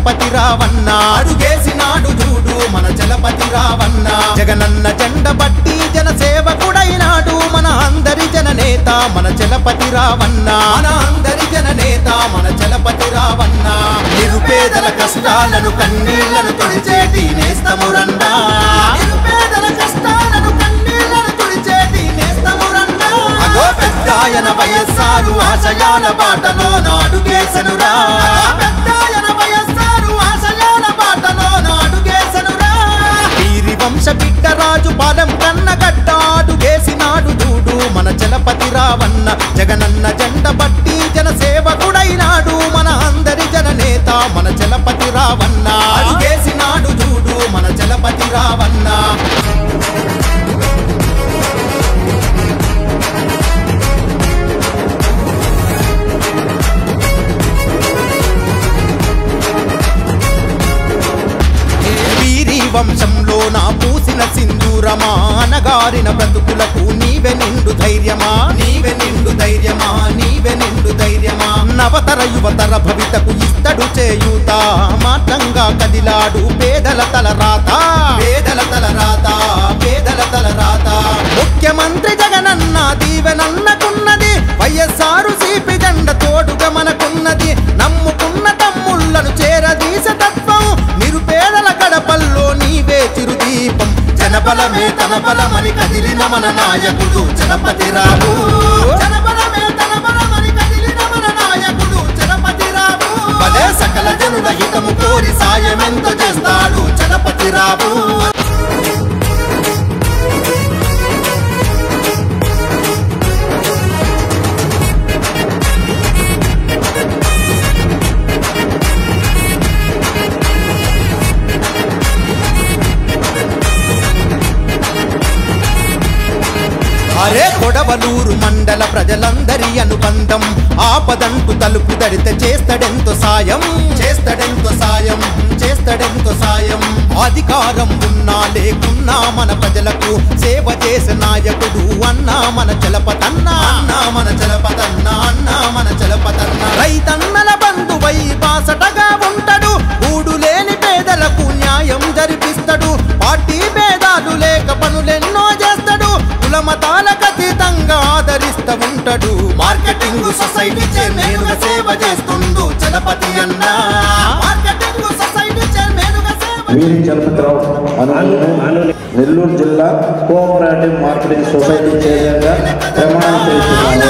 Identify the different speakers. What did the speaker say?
Speaker 1: చలపతి రావన్న అడుగేసినాడు చూడు మన చలపతి రావన్న జగనన్న జెండ బట్టి జనసేవకుడైనాడు మన అందరి జననేత మన చలపతి రావన్న మన అందరి జననేత మన చలపతి రావన్న నిరుపేదల కష్టాలను కన్నీళ్లను తుడిచేటి నేస్తమురన్నా నిరుపేదల కష్టాలను కన్నీళ్లను తుడిచేటి నేస్తమురన్నా అగో పెద్దాయన వయస్సారు ఆశయాల బాటలో నాడుగేసనురా పెద్దాయన వయస్సారు ఆశయాల బాటలో నాడుగేసనురా వీరి వంశ బిడ్డ రాజు పాలెం కన్న గడ్డాడు వేసినాడు దూడు మన చలపతి రావన్న జగనన్న జెండ బట్టి జనసేవకుడైనాడు మన అందరి జననేత మన చలపతి రావన్న అడుగేసినాడు చూడు మన చలపతి రావన్న వీరి వంశంలో నా పూసిన సింధూరమా అనగారిన బ్రతుకులకు నీవె నిండు ధైర్యమా నీవె నిండు ధైర్యమా నీవె నిండు ధైర్యమా నవతర యువతర భవితకు ఇస్తడు చేయూత మాటంగా కదిలాడు పేదల తల రాత పేదల తల రాత పేదల తల రాత ముఖ్యమంత్రి జగనన్న దీవెనన్నకున్నది వైఎస్ఆర్ సిపి జెండ తోడుగా మనకున్నది నమ్ముకున్న తమ్ముళ్లను చేరదీస తత్వం నిరుపేదల గడపల్లో నీవే చిరుదీపం జనబలమే తన బలమని కదిలిన మన నాయకుడు జనపతి రావు జనబలమే తన బలమని కదిలిన మన నాయకుడు జనపతి రావు భలే సకల జనుల హితము కోరి సాయమెంతో చేస్తాడు జనపతి రావు అరే కొడవలూరు మండల ప్రజలందరి అనుబంధం ఆపదంటు తలుపు దడితే చేస్తాడెంతో సాయం చేస్తాడెంతో సాయం చేస్తాడెంతో సాయం అధికారం ఉన్నా లేకున్నా మన ప్రజలకు సేవ చేసే నాయకుడు అన్నా మన చలపతన్నా అన్నా మన చలపతన్నా అన్నా మన చలపతన్నా రైతన్నల బంధువై బాసటగా ఉంటాడు గూడు లేని పేదలకు న్యాయం జరిపిస్తాడు పార్టీ భేదాలు లేక పనులెన్నో చేస్తాడు కుల మతాలకు అతీతంగా ఆదరిస్తూ ఉంటాడు మార్కెటింగ్ సొసైటీ చైర్మన్గా సేవ చేస్తుండు చలపతి అన్న మార్కెటింగ్ సొసైటీ చైర్మన్గా సేవ
Speaker 2: వీరి చలపతిరావు అనుగుణను నెల్లూరు జిల్లా కోఆపరేటివ్ మార్కెటింగ్ సొసైటీ చైర్మన్గా ప్రమాణం చేస్తున్నాను